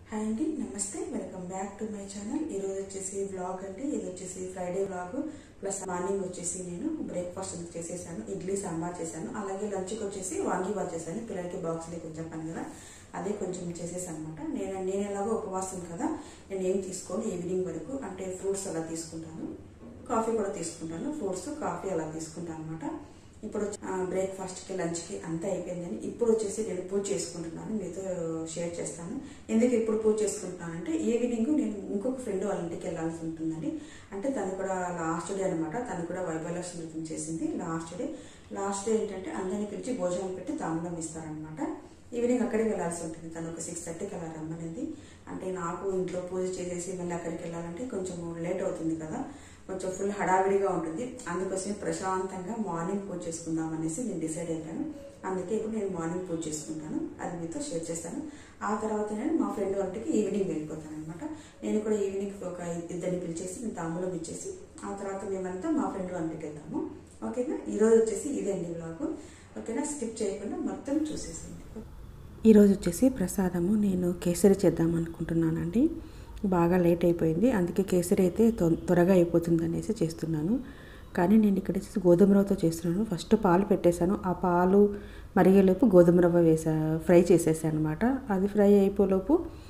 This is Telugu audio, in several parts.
హాయ్ అండి నమస్తే welcome back to my channel ఈరోజు వచ్చేసి వ్లాగ్ అండి ఇది వచ్చేసి ఫ్రైడే వ్లాగ్ ప్లస్ మార్నింగ్ వచ్చేసి నేను బ్రేక్ఫాస్ట్ చేసేసాను ఇడ్లీ సాంబార్ చేశాను అలాగే లంచ్కి వచ్చేసి వాంగీబాత్ చేశాను పిల్లలకి బాక్స్ కొంచెం చెప్పాను కదా అదే కొంచెం చేసేసాను అనమాట నేను నేను ఎలాగో ఉపవాసం కదా నేను ఏం తీసుకోను ఈవినింగ్ వరకు అంటే ఫ్రూట్స్ అలా తీసుకుంటాను కాఫీ కూడా తీసుకుంటాను ఫ్రూట్స్ కాఫీ అలా తీసుకుంటాను అనమాట ఇప్పుడు బ్రేక్ఫాస్ట్కి లంచ్కి అంతా అయిపోయిందని ఇప్పుడు వచ్చేసి నేను పూజ చేసుకుంటున్నాను మీతో షేర్ చేస్తాను ఎందుకు ఇప్పుడు పూజ చేసుకుంటున్నానంటే ఈవినింగ్ నేను ఇంకొక ఫ్రెండ్ వాళ్ళ ఇంటికి వెళ్ళాల్సి ఉంటుందండి అంటే తను కూడా లాస్ట్ డే అనమాట తను కూడా వైభవలక్ష్మి వ్రతం చేసింది లాస్ట్ డే లాస్ట్ డే ఏంటంటే అందరిని పిలిచి భోజనం పెట్టి తాంబూలం ఇస్తారనమాట ఈవినింగ్ అక్కడికి వెళ్ళాల్సి ఉంటుంది తను ఒక సిక్స్ థర్టీకి అలా రమ్మనింది అంటే నాకు ఇంట్లో పూజ చేసేసి మళ్ళీ అక్కడికి వెళ్ళాలంటే కొంచెం లేట్ అవుతుంది కదా కొంచెం ఫుల్ హడావిడిగా ఉంటుంది అందుకోసమే ప్రశాంతంగా మార్నింగ్ పూజ చేసుకుందాం అనేసి నేను డిసైడ్ అయిపోయాను అందుకే ఇప్పుడు నేను మార్నింగ్ పూజ చేసుకుంటాను అది మీతో షేర్ చేస్తాను ఆ తర్వాత నేను మా ఫ్రెండ్ వంటికి ఈవినింగ్ వెళ్ళిపోతాను అనమాట నేను కూడా ఈవినింగ్ ఒక ఇద్దరిని పిలిచేసి నేను తాంబూలం ఇచ్చేసి ఆ తర్వాత మేమంతా మా ఫ్రెండ్ వంటికి వెళ్తాము ఓకేనా ఈరోజు వచ్చేసి ఇదండి వ్లాగ్ ఓకేనా స్కిప్ చేయకుండా మొత్తం చూసేసింది ఈరోజు వచ్చేసి ప్రసాదము నేను కేసరి చేద్దాం అనుకుంటున్నానండి బాగా లేట్ అయిపోయింది అందుకే కేసరి అయితే త్వరగా అయిపోతుంది అనేసి చేస్తున్నాను కానీ నేను ఇక్కడ వచ్చేసి గోధుమ రవ్వతో చేస్తున్నాను ఫస్ట్ పాలు పెట్టేశాను ఆ పాలు మరిగేలోపు గోధుమ రవ్వ వేసా ఫ్రై చేసేసాను అనమాట అది ఫ్రై అయిపోలోపు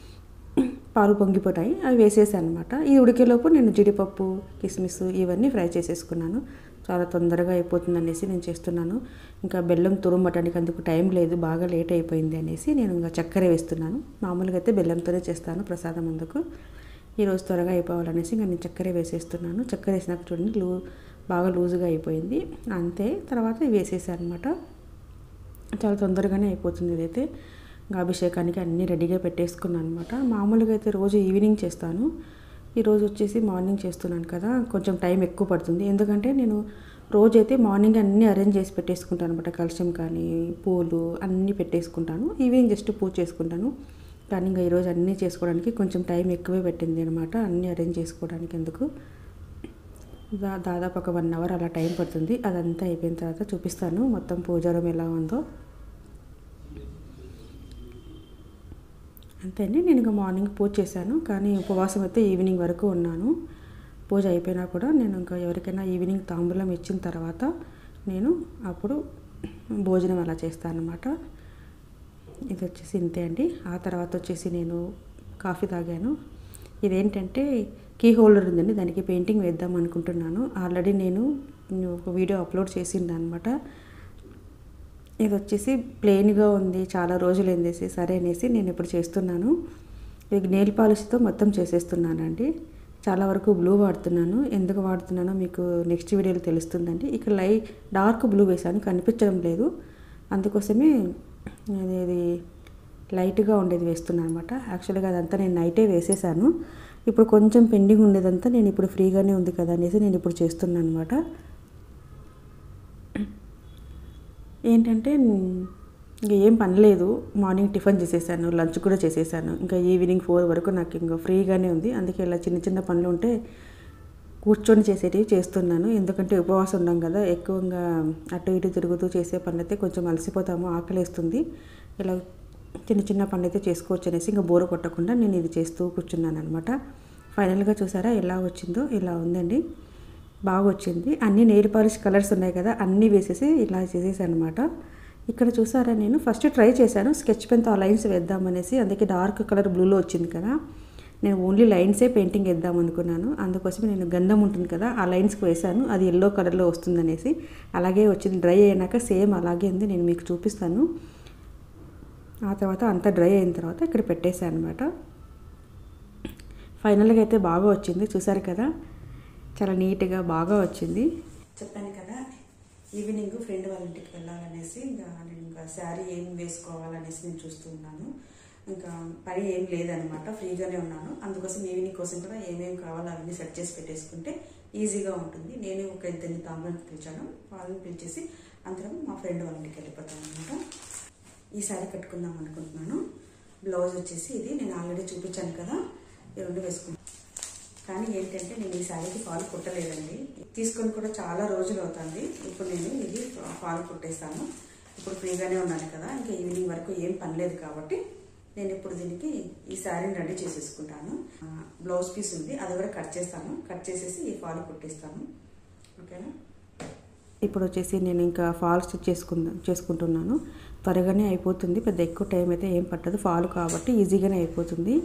పాలు పొంగిపోతాయి అవి వేసేసాను అనమాట ఇది ఉడికేలోపు నేను జీడిపప్పు కిస్మిస్ ఇవన్నీ ఫ్రై చేసేసుకున్నాను చాలా తొందరగా అయిపోతుంది అనేసి నేను చేస్తున్నాను ఇంకా బెల్లం తురుమటానికి అందుకు టైం లేదు బాగా లేట్ అయిపోయింది అనేసి నేను ఇంకా చక్కెర వేస్తున్నాను మామూలుగా అయితే బెల్లంతోనే చేస్తాను ప్రసాదం అందుకు ఈరోజు త్వరగా అయిపోవాలనేసి ఇంకా నేను చక్కెర వేసేస్తున్నాను చక్కెర వేసినాక చూడండి లూ బాగా లూజుగా అయిపోయింది అంతే తర్వాత వేసేసాను అనమాట చాలా తొందరగానే అయిపోతుంది ఇదైతే ఇంకా అభిషేకానికి అన్నీ రెడీగా పెట్టేసుకున్నాను అనమాట మామూలుగా అయితే రోజు ఈవినింగ్ చేస్తాను ఈరోజు వచ్చేసి మార్నింగ్ చేస్తున్నాను కదా కొంచెం టైం ఎక్కువ పడుతుంది ఎందుకంటే నేను రోజైతే మార్నింగ్ అన్నీ అరేంజ్ చేసి పెట్టేసుకుంటాను అనమాట కలశం కానీ పూలు అన్నీ పెట్టేసుకుంటాను ఈవినింగ్ జస్ట్ పూజ చేసుకుంటాను కానీ ఇంకా ఈరోజు అన్నీ చేసుకోవడానికి కొంచెం టైం ఎక్కువే పెట్టింది అనమాట అన్నీ అరేంజ్ చేసుకోవడానికి ఎందుకు దాదాపు ఒక వన్ అవర్ అలా టైం పడుతుంది అదంతా అయిపోయిన తర్వాత చూపిస్తాను మొత్తం పూజారం ఎలా ఉందో అంతే అండి నేను ఇంకా మార్నింగ్ పూజ చేశాను కానీ ఉపవాసం అయితే ఈవినింగ్ వరకు ఉన్నాను పూజ అయిపోయినా కూడా నేను ఇంకా ఎవరికైనా ఈవినింగ్ తాంబూలం ఇచ్చిన తర్వాత నేను అప్పుడు భోజనం అలా చేస్తాను అనమాట ఇది వచ్చేసి ఇంతే అండి ఆ తర్వాత వచ్చేసి నేను కాఫీ తాగాను ఇదేంటంటే కీ హోల్డర్ ఉందండి దానికి పెయింటింగ్ వేద్దాం అనుకుంటున్నాను ఆల్రెడీ నేను ఒక వీడియో అప్లోడ్ చేసింది అనమాట ఇది వచ్చేసి ప్లెయిన్గా ఉంది చాలా రోజులు ఏందేసి సరే అనేసి నేను ఇప్పుడు చేస్తున్నాను ఇది నెయిల్ పాలిష్తో మొత్తం చేసేస్తున్నానండి చాలా వరకు బ్లూ వాడుతున్నాను ఎందుకు వాడుతున్నానో మీకు నెక్స్ట్ వీడియోలో తెలుస్తుందండి ఇక్కడ లై డార్క్ బ్లూ వేసాను కనిపించడం లేదు అందుకోసమే ఇది లైట్గా ఉండేది వేస్తున్నాను అనమాట యాక్చువల్గా అదంతా నేను నైటే వేసేసాను ఇప్పుడు కొంచెం పెండింగ్ ఉండేదంతా నేను ఇప్పుడు ఫ్రీగానే ఉంది కదా అనేసి నేను ఇప్పుడు చేస్తున్నాను అనమాట ఏంటంటే ఇంకా ఏం పనిలేదు మార్నింగ్ టిఫిన్ చేసేసాను లంచ్ కూడా చేసేసాను ఇంకా ఈవినింగ్ ఫోర్ వరకు నాకు ఇంకా ఫ్రీగానే ఉంది అందుకే ఇలా చిన్న చిన్న పనులు ఉంటే కూర్చొని చేసేటివి చేస్తున్నాను ఎందుకంటే ఉపవాసం ఉన్నాం కదా ఎక్కువగా అటు ఇటు తిరుగుతూ చేసే పనులు అయితే కొంచెం అలసిపోతాము ఆకలేస్తుంది ఇలా చిన్న చిన్న పనులు అయితే చేసుకోవచ్చు అనేసి ఇంకా బోరు కొట్టకుండా నేను ఇది చేస్తూ కూర్చున్నాను అనమాట ఫైనల్గా చూసారా ఎలా వచ్చిందో ఇలా ఉందండి బాగా వచ్చింది అన్ని నెయిల్ పాలిష్ కలర్స్ ఉన్నాయి కదా అన్నీ వేసేసి ఇలా చేసేసాను అనమాట ఇక్కడ చూసారా నేను ఫస్ట్ ట్రై చేశాను స్కెచ్ పెన్తో ఆ లైన్స్ వేద్దామనేసి అందుకే డార్క్ కలర్ బ్లూలో వచ్చింది కదా నేను ఓన్లీ లైన్సే పెయింటింగ్ వేద్దాం అనుకున్నాను అందుకోసమే నేను గంధం ఉంటుంది కదా ఆ లైన్స్కి వేశాను అది ఎల్లో కలర్లో వస్తుందనేసి అలాగే వచ్చింది డ్రై అయినాక సేమ్ అలాగే ఉంది నేను మీకు చూపిస్తాను ఆ తర్వాత అంతా డ్రై అయిన తర్వాత ఇక్కడ పెట్టేశాను అనమాట ఫైనల్గా అయితే బాగా వచ్చింది చూసారు కదా చాలా నీట్గా బాగా వచ్చింది చెప్పాను కదా ఈవినింగ్ ఫ్రెండ్ వాళ్ళ ఇంటికి వెళ్ళాలనేసి ఇంకా నేను ఇంకా శారీ ఏం వేసుకోవాలనేసి నేను చూస్తున్నాను ఇంకా పని ఏం లేదనమాట ఫ్రీగానే ఉన్నాను అందుకోసం ఈవినింగ్ కోసం కూడా ఏమేమి కావాలో అవన్నీ సెట్ చేసి పెట్టేసుకుంటే ఈజీగా ఉంటుంది నేను ఒక ఇద్దరిని తాంబూలం పిలిచాను వాళ్ళని పిలిచేసి అందరం మా ఫ్రెండ్ వాళ్ళ ఇంటికి వెళ్ళిపోతాను అనమాట ఈ శారీ కట్టుకుందాం అనుకుంటున్నాను బ్లౌజ్ వచ్చేసి ఇది నేను ఆల్రెడీ చూపించాను కదా ఈ రెండు వేసుకున్నాను కానీ ఏంటంటే నేను ఈ శారీకి ఫాల్ కుట్టలేదండి తీసుకొని కూడా చాలా రోజులు అవుతుంది ఇప్పుడు నేను ఇది ఫాల్ కుట్టేస్తాను ఇప్పుడు ఫ్రీగానే ఉన్నాను కదా ఇంకా ఈవినింగ్ వరకు ఏం పని లేదు కాబట్టి నేను ఇప్పుడు దీనికి ఈ శారీని రెడీ చేసేసుకుంటాను ఆ, బ్లౌజ్ పీస్ ఉంది అది కూడా కట్ చేస్తాను కట్ చేసేసి ఈ ఫాల్ కుట్టిస్తాను ఓకేనా ఇప్పుడు వచ్చేసి నేను ఇంకా ఫాల్ స్టిచ్ చేసుకుందా చేసుకుంటున్నాను త్వరగానే అయిపోతుంది పెద్ద ఎక్కువ టైం అయితే ఏం పట్టదు ఫాల్ కాబట్టి ఈజీగానే అయిపోతుంది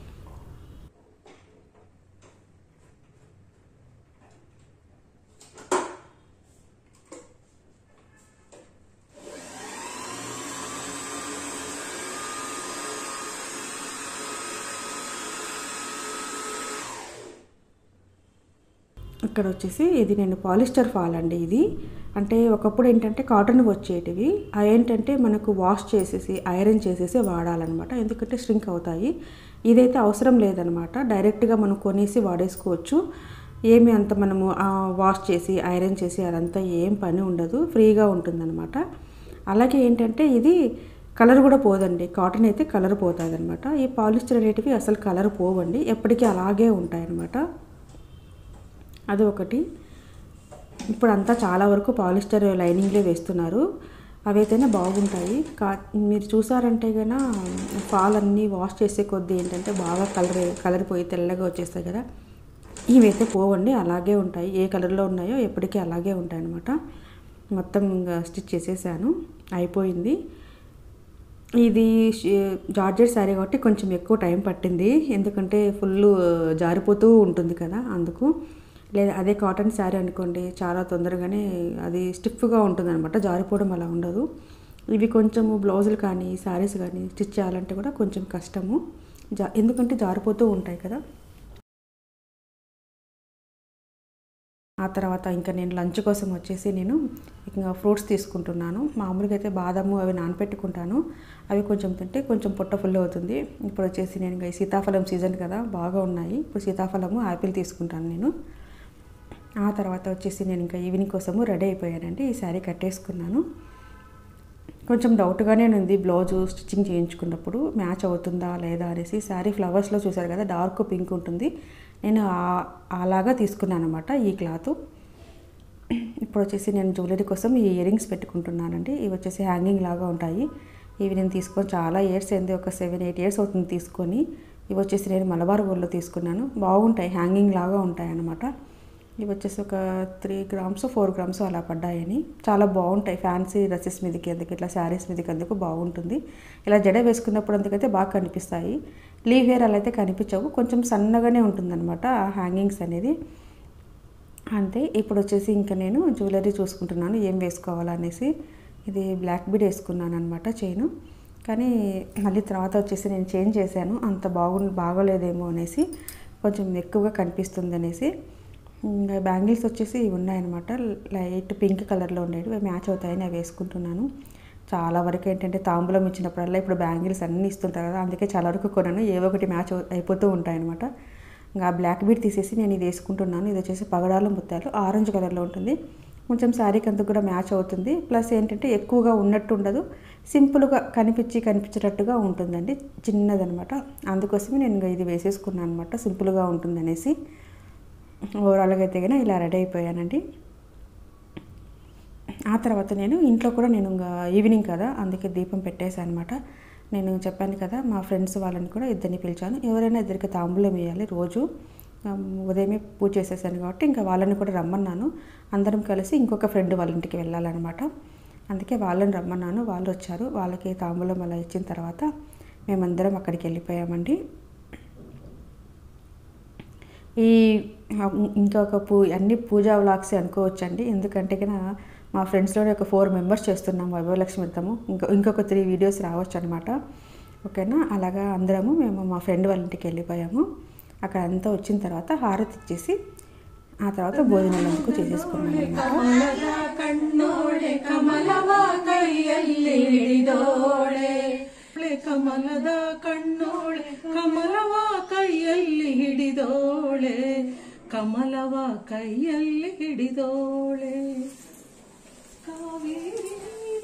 ఇక్కడ వచ్చేసి ఇది నేను పాలిస్టర్ ఫాల్ అండి ఇది అంటే ఒకప్పుడు ఏంటంటే కాటన్ వచ్చేటివి అవి ఏంటంటే మనకు వాష్ చేసేసి ఐరన్ చేసేసి వాడాలన్నమాట ఎందుకంటే స్ట్రింక్ అవుతాయి ఇదైతే అవసరం లేదనమాట డైరెక్ట్గా మనం కొనేసి వాడేసుకోవచ్చు ఏమి అంత మనము ఆ, వాష్ చేసి ఐరన్ చేసి అదంతా ఏం పని ఉండదు ఫ్రీగా ఉంటుందన్నమాట అలాగే ఏంటంటే ఇది కలర్ కూడా పోదండి కాటన్ అయితే కలర్ పోతుంది అనమాట ఈ పాలిస్టర్ అనేటివి అసలు కలర్ పోవండి ఎప్పటికీ అలాగే ఉంటాయన్నమాట అది ఒకటి ఇప్పుడు అంతా చాలా వరకు పాలిస్టర్ లైనింగ్లే వేస్తున్నారు అవైతేనే బాగుంటాయి కా మీరు చూసారంటే గన ఫాల్ అన్నీ వాష్ చేసే కొద్దీ ఏంటంటే బాగా కలర్ కలర్ పోయి తెల్లగా వచ్చేస్తాయి కదా ఇవైతే పోవండి అలాగే ఉంటాయి ఏ కలర్లో ఉన్నాయో ఎప్పటికీ అలాగే ఉంటాయి అన్నమాట మొత్తం ఇంకా స్టిచ్ చేసేసాను అయిపోయింది ఇది షే- జార్జెట్ శారీ కాబట్టి కొంచెం ఎక్కువ టైం పట్టింది ఎందుకంటే ఫుల్ జారిపోతూ ఉంటుంది కదా అందుకు లేదా అదే కాటన్ శారీ అనుకోండి చాలా తొందరగానే అది స్టిఫ్గా ఉంటుంది అనమాట జారిపోవడం అలా ఉండదు ఇవి కొంచెము బ్లౌజులు కానీ శారీస్ కానీ స్టిచ్ చేయాలంటే కూడా కొంచెం కష్టము జా ఎందుకంటే జారిపోతూ ఉంటాయి కదా ఆ తర్వాత ఇంకా నేను లంచ్ కోసం వచ్చేసి నేను ఇంకా ఫ్రూట్స్ తీసుకుంటున్నాను మామూలుగా అయితే బాదము అవి నానపెట్టుకుంటాను అవి కొంచెం తింటే కొంచెం పొట్ట ఫుల్ అవుతుంది ఇప్పుడు వచ్చేసి నేను ఇంకా ఈ సీతాఫలం సీజన్ కదా బాగా ఉన్నాయి ఇప్పుడు సీతాఫలము యాపిల్ తీసుకుంటాను నేను ఆ తర్వాత వచ్చేసి నేను ఇంకా ఈవినింగ్ కోసము రెడీ అయిపోయానండి ఈ శారీ కట్టేసుకున్నాను కొంచెం డౌట్గానే ఉంది బ్లౌజు స్టిచ్చింగ్ చేయించుకున్నప్పుడు మ్యాచ్ అవుతుందా లేదా అనేసి శారీ ఫ్లవర్స్లో చూసారు కదా డార్క్ పింక్ ఉంటుంది నేను ఆ- అలాగా తీసుకున్నాను అనమాట ఈ క్లాత్ ఇప్పుడు వచ్చేసి నేను జ్యువెలరీ కోసం ఈ ఇయర్ రింగ్స్ పెట్టుకుంటున్నానండి ఇవి వచ్చేసి హ్యాంగింగ్ లాగా ఉంటాయి ఇవి నేను తీసుకొని చాలా ఇయర్స్ అయింది ఒక సెవెన్ ఎయిట్ ఇయర్స్ అవుతుంది తీసుకొని ఇవి వచ్చేసి నేను మలబార్ గోల్డ్లో తీసుకున్నాను బాగుంటాయి హ్యాంగింగ్ లాగా ఉంటాయి అన్నమాట ఇవి వచ్చేసి ఒక త్రీ గ్రామ్స్ ఫోర్ గ్రామ్స్ అలా పడ్డాయని చాలా బాగుంటాయి ఫ్యాన్సీ డ్రెస్సెస్ మీదకి అందుకు ఇట్లా శారీస్ మీదకి అందుకు బాగుంటుంది ఇలా జడ వేసుకున్నప్పుడు అందుకైతే బాగా కనిపిస్తాయి లీవ్ హెయిర్ అలా అయితే కనిపించవు కొంచెం సన్నగానే ఉంటుందన్నమాట ఆ హ్యాంగింగ్స్ అనేది అంతే ఇప్పుడు వచ్చేసి ఇంకా నేను జ్యువెలరీ చూసుకుంటున్నాను ఏం వేసుకోవాలనేసి ఇది బ్లాక్ బీడ్ వేసుకున్నాను అనమాట చైను కానీ మళ్ళీ తర్వాత వచ్చేసి నేను చేంజ్ చేశాను అంత బాగు బాగోలేదేమో అనేసి కొంచెం ఎక్కువగా కనిపిస్తుంది అనేసి ఇంకా బ్యాంగిల్స్ వచ్చేసి ఇవి ఉన్నాయన్నమాట లైట్ పింక్ కలర్లో ఉండేవి అవి మ్యాచ్ అవుతాయని అవి వేసుకుంటున్నాను చాలా వరకు ఏంటంటే తాంబూలం ఇచ్చినప్పుడల్లా ఇప్పుడు బ్యాంగిల్స్ అన్నీ ఇస్తుంటారు కదా అందుకే చాలా వరకు కొన్నాను ఏవో ఒకటి మ్యాచ్ అవు- అయిపోతూ ఉంటాయన్నమాట ఇంకా బ్లాక్ బీడ్ తీసేసి నేను ఇది వేసుకుంటున్నాను ఇది వచ్చేసి పగడాలు ముత్యాలు ఆరెంజ్ కలర్లో ఉంటుంది కొంచెం శారీకి అంతా కూడా మ్యాచ్ అవుతుంది ప్లస్ ఏంటంటే ఎక్కువగా ఉన్నట్టు ఉండదు సింపుల్గా కనిపించి కనిపించేటట్టుగా ఉంటుందండి చిన్నదనమాట అందుకోసమే నేను ఇంకా ఇది వేసేసుకున్నాను అనమాట సింపుల్గా ఉంటుందనేసి ఓవరాల్గా అయితే కానీ ఇలా రెడీ అయిపోయానండి ఆ తర్వాత నేను ఇంట్లో కూడా నేను ఇంకా ఈవినింగ్ కదా అందుకే దీపం పెట్టేశాను అనమాట నేను చెప్పాను కదా మా ఫ్రెండ్స్ వాళ్ళని కూడా ఇద్దరిని పిలిచాను ఎవరైనా ఇద్దరికి తాంబూలం వేయాలి రోజు ఆ, ఉదయమే పూజ చేసేసాను కాబట్టి ఇంకా వాళ్ళని కూడా రమ్మన్నాను అందరం కలిసి ఇంకొక ఫ్రెండ్ వాళ్ళ ఇంటికి వెళ్ళాలన్నమాట అందుకే వాళ్ళని రమ్మన్నాను వాళ్ళు వచ్చారు వాళ్ళకి తాంబూలం అలా ఇచ్చిన తర్వాత మేమందరం అక్కడికి వెళ్ళిపోయామండి ఈ ఇంకొక పూ అన్ని పూజా వ్లాగ్స్ అనుకోవచ్చండి ఎందుకంటే కన మా ఫ్రెండ్స్లోనే ఒక ఫోర్ మెంబర్స్ చేస్తున్నాం వైభవలక్ష్మి వ్రతము ఇంకో ఇంకొక త్రీ వీడియోస్ రావచ్చు అనమాట ఓకేనా అలాగా అందరము మేము మా ఫ్రెండ్ వాళ్ళ ఇంటికి వెళ్ళిపోయాము అక్కడ అంతా వచ్చిన తర్వాత హారతి ఇచ్చేసి ఆ తర్వాత భోజనాలందుకు చేసేసుకున్నాం అనమాట ಕಮಲದ ಕಣ್ಣೋಳೆ ಕಮಲವ ಕೈಯಲ್ಲಿ ಹಿಡಿದೋಳೆ ಕಮಲದ ಕಣ್ಣೋಳೆ ಕಮಲವ ಕೈಯಲ್ಲಿ ಹಿಡಿದೋಳೆ ಕಮಲವ ಕೈಯಲ್ಲಿ ಹಿಡಿದೋಳೆ ಕಾವೇರಿ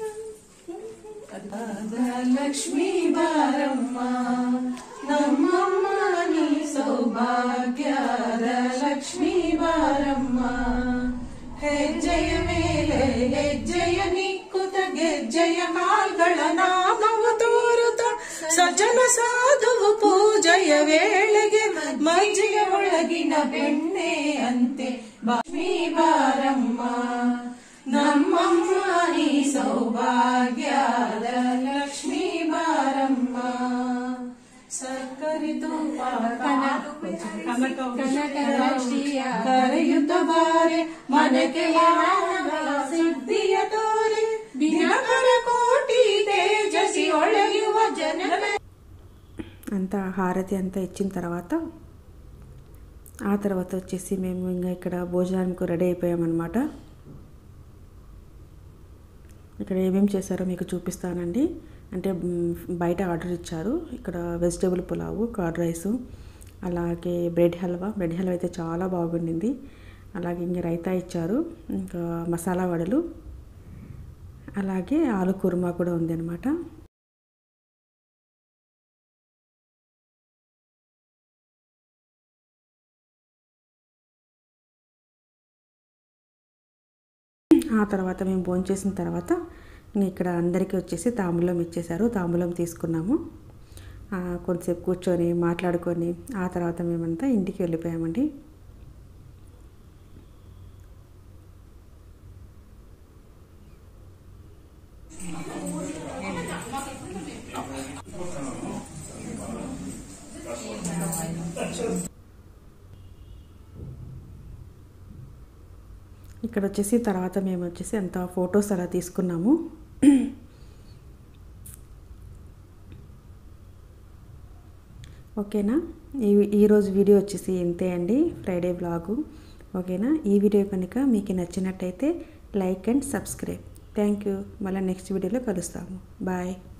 ಲಕ್ಷ್ಮೀ ಬಾರಮ್ಮ ನಮ್ಮಮ್ಮ ನೀ ಸೌಭಾಗ್ಯದ ಲಕ್ಷ್ಮೀ ಬಾರಮ್ಮ ಹೆಜ್ಜೆಯ ಮೇಲೆ ಹೆಜ್ಜೆಯ ನಿಕ್ಕುತ ಗೆಜ್ಜೆಯ ಕಾಲ್ಗಳ ನಾಮವ ತೋರುತ್ತ ಸಜ್ಜನ ಸಾಧುವು ಪೂಜೆಯ ವೇಳೆಗೆ ಮಜ್ಜಿಗೆ ಒಳಗಿನ ಬೆಣ್ಣೆ ಅಂತೆ ಲಕ್ಷ್ಮೀ ಬಾರಮ್ಮ ನಮ್ಮಮ್ಮ ನೀ ಸೌಭಾಗ್ಯದ ಲಕ್ಷ್ಮೀ ಬಾರಮ್ಮ ಸಕ್ಕರೆ ತುಪ್ಪ ಕರೆಯುತ್ತ ಬಾರೆ ಮನಕ್ಕೆ ಸುದ್ದಿಯ ತೋರೆ ದಿನಕರ ಕೋಟಿ ತೇಜಸಿ ಒಳಗಿರುವ ಜನ అంతా హారతి అంతా ఇచ్చిన తర్వాత ఆ తర్వాత వచ్చేసి మేము ఇంకా ఇక్కడ భోజనానికి రెడీ అయిపోయామన్నమాట ఇక్కడ ఏమేమి చేశారో మీకు చూపిస్తానండి అంటే మ్, బయట ఆర్డర్ ఇచ్చారు ఇక్కడ వెజిటేబుల్ పులావు కర్డ్ రైసు అలాగే బ్రెడ్ హల్వా బ్రెడ్ హల్వా అయితే చాలా బాగుండింది అలాగే ఇంకా రైతా ఇచ్చారు ఇంకా మసాలా వడలు అలాగే ఆలు కుర్మా కూడా ఉంది అనమాట ఆ తర్వాత మేము భోంచేసిన తర్వాత ఇంక ఇక్కడ అందరికీ వచ్చేసి తాంబూలం ఇచ్చేశారు తాంబూలం తీసుకున్నాము ఆ, కొంతసేపు కూర్చొని మాట్లాడుకొని ఆ తర్వాత మేమంతా ఇంటికి వెళ్ళిపోయామండి ఇక్కడ వచ్చేసి తర్వాత మేము వచ్చేసి అంత ఫొటోస్ అలా తీసుకున్నాము ఓకేనా ఈ ఈరోజు వీడియో వచ్చేసి ఇంతే అండి ఫ్రైడే బ్లాగు ఓకేనా ఈ వీడియో కనుక మీకు నచ్చినట్టయితే like and subscribe thank you మళ్ళీ నెక్స్ట్ వీడియోలో కలుస్తాము బాయ్